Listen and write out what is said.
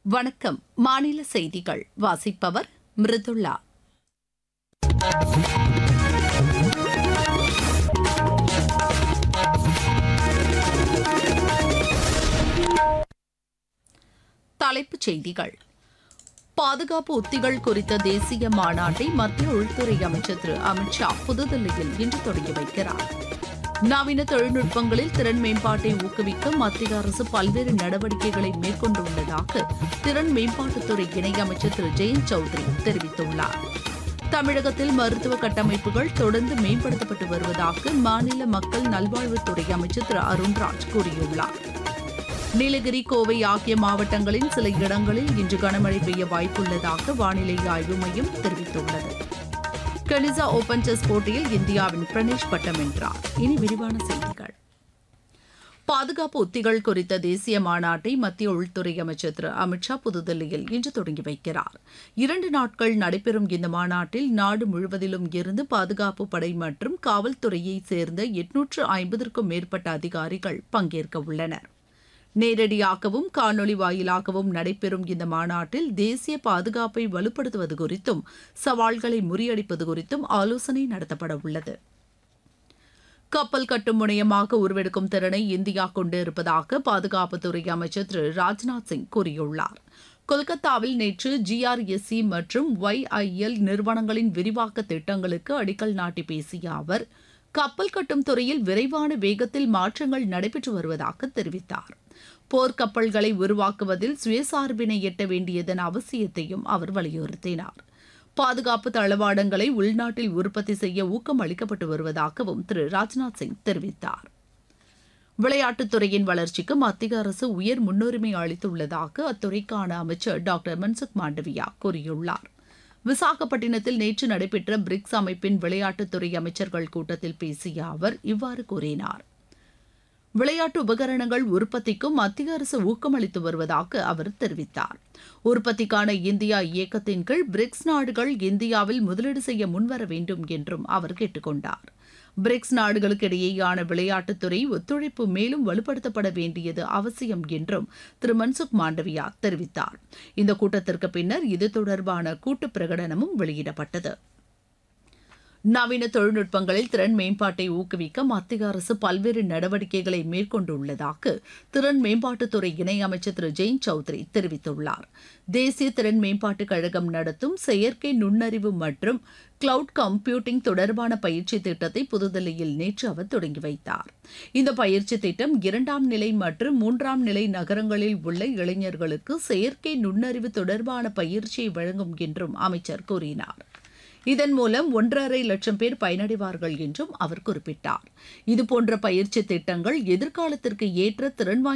வணக்கம் மாநில செய்திகள் வாசிப்பவர் மிருதுளா தலைப்புச் செய்திகள் பாதுகாப்பு உத்திகள் குறித்த தேசிய மாநாட்டை மத்திய உள்துறை அமைச்சர் திரு அமித் ஷா புதுதில்லியில் இன்று தொடங்கி வைக்கிறார் நவீன தொழில்நுட்பங்களில் திறன் மேம்பாட்டை ஊக்குவிக்க மத்திய அரசு பல்வேறு நடவடிக்கைகளை மேற்கொண்டுள்ளதாக திறன் மேம்பாட்டுத்துறை இணையமைச்சர் திரு ஜெயந்த் சௌத்ரி தெரிவித்துள்ளார் தமிழகத்தில் மருத்துவ கட்டமைப்புகள் தொடர்ந்து மேம்படுத்தப்பட்டு வருவதாக மாநில மக்கள் நல்வாழ்வுத்துறை அமைச்சர் திரு அருண்ராஜ் கூறியுள்ளார் நீலகிரி கோவை ஆகிய மாவட்டங்களின் சில இடங்களில் இன்று கனமழை பெய்ய வாய்ப்புள்ளதாக வானிலை ஆய்வு மையம் தெரிவித்துள்ளது கனிசா ஓபன் செஸ் போட்டியில் இந்தியாவின் பிரணேஷ் பட்டம் வென்றார் இனி விரிவான செய்திகள் பாதுகாப்பு உத்திகள் குறித்த தேசிய மாநாட்டை மத்திய உள்துறை அமைச்சர் திரு அமித் ஷா புதுதில்லியில் இன்று தொடங்கி வைக்கிறார் இரண்டு நாட்கள் நடைபெறும் இந்த மாநாட்டில் நாடு முழுவதிலும் இருந்து பாதுகாப்பு படை மற்றும் காவல்துறையைச் சேர்ந்த எட்நூற்று ஐம்பதற்கும் மேற்பட்ட அதிகாரிகள் பங்கேற்க உள்ளனர் நேரடியாகவும் காணொலி வாயிலாகவும் நடைபெறும் இந்த மாநாட்டில் தேசிய பாதுகாப்பை வலுப்படுத்துவது குறித்தும் சவால்களை முறியடிப்பது குறித்தும் ஆலோசனை நடத்தப்பட உள்ளது கப்பல் கட்டும் முனையமாக உருவெடுக்கும் திறனை இந்தியா கொண்டிருப்பதாக பாதுகாப்புத்துறை அமைச்சர் திரு ராஜ்நாத் சிங் கூறியுள்ளார் கொல்கத்தாவில் நேற்று ஜிஆர்எஸ்சி மற்றும் ஒய்ஐஎல் நிறுவனங்களின் விரிவாக்க திட்டங்களுக்கு அடிக்கல் நாட்டி பேசிய அவர் கப்பல் கட்டும் துறையில் விரைவான வேகத்தில் மாற்றங்கள் நடைபெற்று வருவதாக தெரிவித்தார் போர்க்கப்பல்களை உருவாக்குவதில் சுயசார்பினை எட்ட வேண்டியதன் அவசியத்தையும் அவர் வலியுறுத்தினார் பாதுகாப்பு தளவாடங்களை உள்நாட்டில் உற்பத்தி செய்ய ஊக்கம் அளிக்கப்பட்டு வருவதாகவும் திரு ராஜ்நாத் சிங் தெரிவித்தார் விளையாட்டுத்துறையின் வளர்ச்சிக்கு மத்திய அரசு உயர் முன்னுரிமை அளித்துள்ளதாக அத்துறைக்கான அமைச்சர் டாக்டர் மன்சுக் மாண்டவியா கூறியுள்ளார் விசாகப்பட்டினத்தில் நேற்று நடைபெற்ற பிரிக்ஸ் அமைப்பின் விளையாட்டுத்துறை அமைச்சர்கள் கூட்டத்தில் பேசிய அவர் இவ்வாறு கூறினார் விளையாட்டு உபகரணங்கள் உற்பத்திக்கும் மத்திய அரசு ஊக்கமளித்து வருவதாக அவர் தெரிவித்தார் உற்பத்திக்கான இந்தியா இயக்கத்தின் கீழ் பிரிக்ஸ் நாடுகள் இந்தியாவில் முதலீடு செய்ய முன்வர வேண்டும் என்றும் அவர் கேட்டுக்கொண்டார் பிரிக்ஸ் நாடுகளுக்கு இடையேயான விளையாட்டுத்துறை ஒத்துழைப்பு மேலும் வலுப்படுத்தப்பட வேண்டியது அவசியம் என்றும் திரு மன்சுக் மாண்டவியா தெரிவித்தார் இந்த கூட்டத்திற்கு பின்னர் இது தொடர்பான கூட்டு பிரகடனமும் வெளியிடப்பட்டது நவீன தொழில்நுட்பங்களில் திறன் மேம்பாட்டை ஊக்குவிக்க மத்திய அரசு பல்வேறு நடவடிக்கைகளை மேற்கொண்டுள்ளதாக திறன் மேம்பாட்டுத்துறை இணையமைச்சர் திரு ஜெயந்த் சௌத்ரி தெரிவித்துள்ளார் தேசிய திறன் மேம்பாட்டுக் கழகம் நடத்தும் செயற்கை நுண்ணறிவு மற்றும் கிளவுட் கம்ப்யூட்டிங் தொடர்பான பயிற்சி திட்டத்தை புதுதில்லியில் நேற்று அவர் தொடங்கி வைத்தார் இந்த பயிற்சி திட்டம் இரண்டாம் நிலை மற்றும் மூன்றாம் நிலை நகரங்களில் உள்ள இளைஞர்களுக்கு செயற்கை நுண்ணறிவு தொடர்பான பயிற்சியை வழங்கும் என்றும் அமைச்சர் கூறினார் இதன் மூலம் ஒன்றரை லட்சம் பேர் பயனடைவார்கள் என்றும் அவர் குறிப்பிட்டார் இதுபோன்ற பயிற்சி திட்டங்கள் எதிர்காலத்திற்கு ஏற்ற திறன்